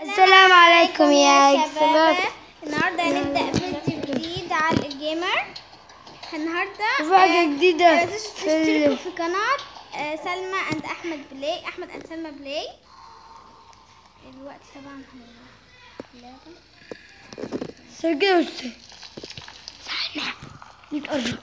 السلام عليكم يا شباب النهارده هنبدأ فيديو جديد على الجيمر النهارده وفي حاجة آه، جديدة آه، تش- في تشتركوا ال- في قناة آه، سلمى اند احمد بلاي احمد اند سلمى بلاي الوقت طبعا اللعبة سجل وسي سامع نتقرب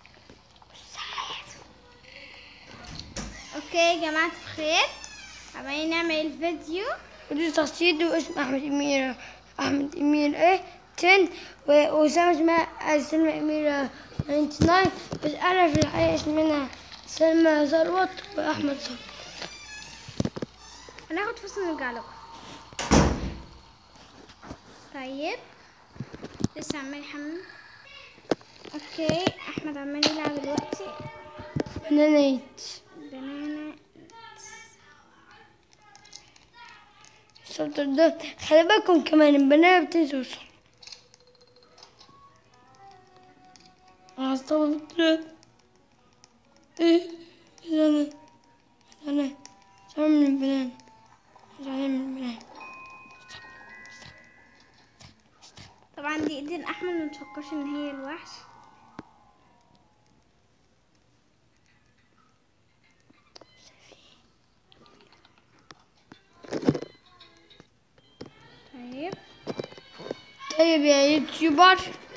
اوكي يا جماعة الخير عمالين نعمل فيديو ودي تصيد واسم احمد امير احمد امير ايه 10 و- وسامة اسمها سلمى اميرة 99 بس انا في الحقيقة اسمنا سلمى ثروت واحمد ثروت هناخد فصل ونرجع لكم طيب لسه عمال يحمل اوكي احمد عمال يلعب دلوقتي بنانيت بنانا السطر ده خلي بالكم كمان البنات بتنسوا عصبت ايه انا انا زعلان من البنان زعلان من البنان طبعا دي ايدين احمد ما تفكرش ان هي الوحش طيب طيب يا يوتيوبر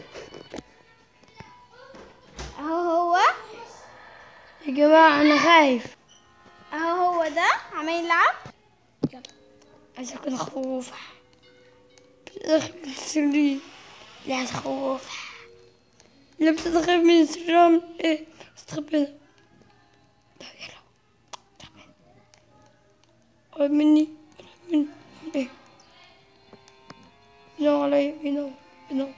اهو هو يا جماعة أنا خايف اهو هو ده عمال يلعب يلا عايز أكون خوفة بتخاف من السرير لا عايز خوفة لا بتخاف من السرام ايه استخبي هنا. لا يلا استخبي هنا. قرب مني قرب مني ايه بينام عليا بينام بينام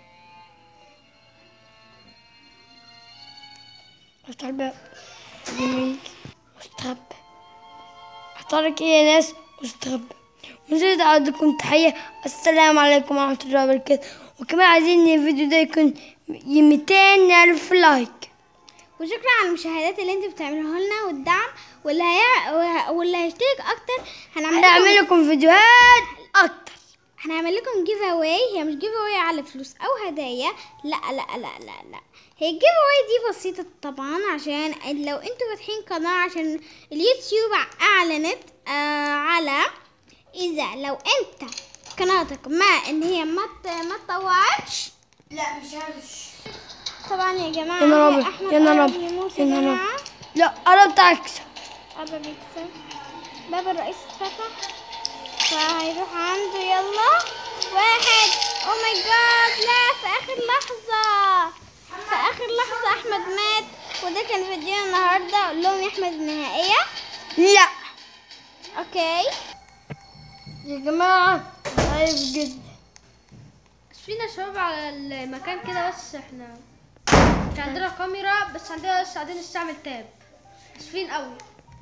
افتح الباب لما يجي واستخبى احترق ايه يا ناس واستخبى ونزيد أعطيكم تحية السلام عليكم ورحمة الله وبركاته وكمان عايزين إن الفيديو ده يكون 200 ألف لايك وشكرا على المشاهدات اللي انتوا بتعملوها لنا والدعم واللي هي... وه- واللي هيشترك اكتر هنعمل لكم هنعمل لكم فيديوهات أكتر هنعمل لكم جيف اواي هي مش جيف اواي على فلوس او هدايا لا لا لا لا لا هي الجيف اواي دي بسيطة طبعا عشان لو انتوا فاتحين قناة عشان اليوتيوب اعلنت آه على اذا لو انت قناتك ما ان هي ما ت- ما تطوعتش لا مش عارف طبعا يا جماعة يا نهار هي أبيض، احمد يا نهار قرب أبيض، يموت يا يا نهار أبيض. جماعة لا قربت أكسب قرب يكسب باب الرئيس اتفتح فهيروح عنده يلا واحد او ماي جاد لا في اخر لحظة في اخر لحظة احمد مات وده كان فيديو النهاردة اقول لهم يا احمد النهائية لا اوكي يا جماعة خايف جدا فينا شباب على المكان كده بس احنا مش عندنا كاميرا بس عندنا بس قاعدين نستعمل تاب اسفين قوي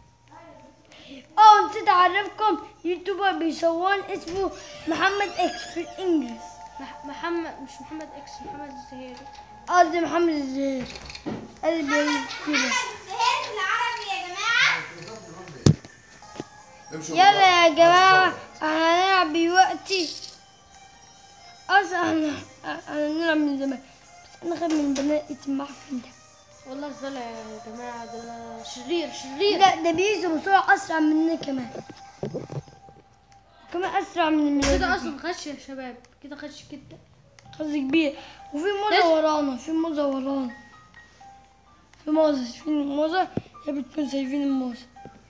اه نسيت أعرفكم يوتيوبر بيصور اسمه محمد إكس في الإنجليز مح- محمد مش محمد اكس محمد الزهيري قصدي محمد الزهير قلبي كده الزهير بالعربي يا جماعة يلا يا جماعة احنا هنلعب دلوقتي اصلا احنا احنا هنلعب من زمان بس انا خايف من البنات المعفن ده والله الزلة يا جماعة ده شرير شرير لا ده بيجي بسرعة اسرع مننا كمان كمان اسرع من كده الملاك اصلا خش يا شباب كده خش كده قصدي كبير وفي موزة ليش؟ ورانا في موزة ورانا في موزة شايفين الموزة يا بتكون شايفين الموزة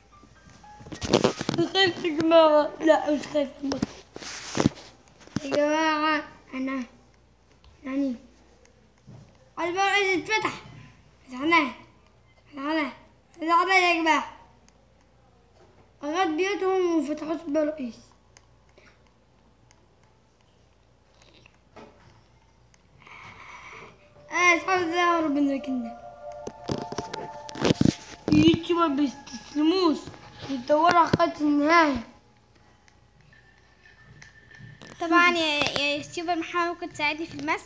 أنا خايف يا جماعة لا مش خايف بس يا جماعة أنا يعني الباب عايز يتفتح فتحناه فتحناه فتحناه يا جماعة أغاد بيوتهم وفتحوا سبا رئيس آه أصحاب ازاي أهرب من المكان ده اليوتيوبر بيستسلموش يدوروا على خط النهاية طبعا يا يا يوتيوبر محمد ممكن تساعدني في المسك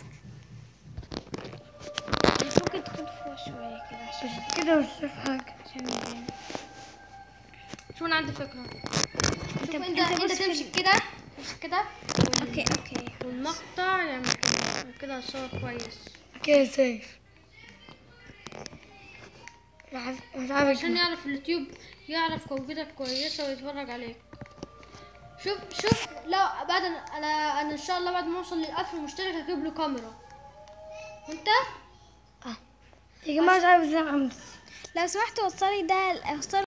بس ممكن تكون فوق شوية كده عشان بس كده مش شايف حاجة عشان شو انا عندي فكرة شوف انت انت انت بص تمشي في- كده امسك كده اوكي اوكي والمقطع يعمل كده كده هصور كويس كده سيف مش عارف مش عارف عشان يعرف اليوتيوب يعرف جودتك كويسة ويتفرج عليك شوف شوف لا بعد انا انا ان شاء الله بعد ما اوصل للألف مشترك هجيب له كاميرا وانت يا جماعة مش عارف ازاي اعمل لو سمحت وصلي ده وصلي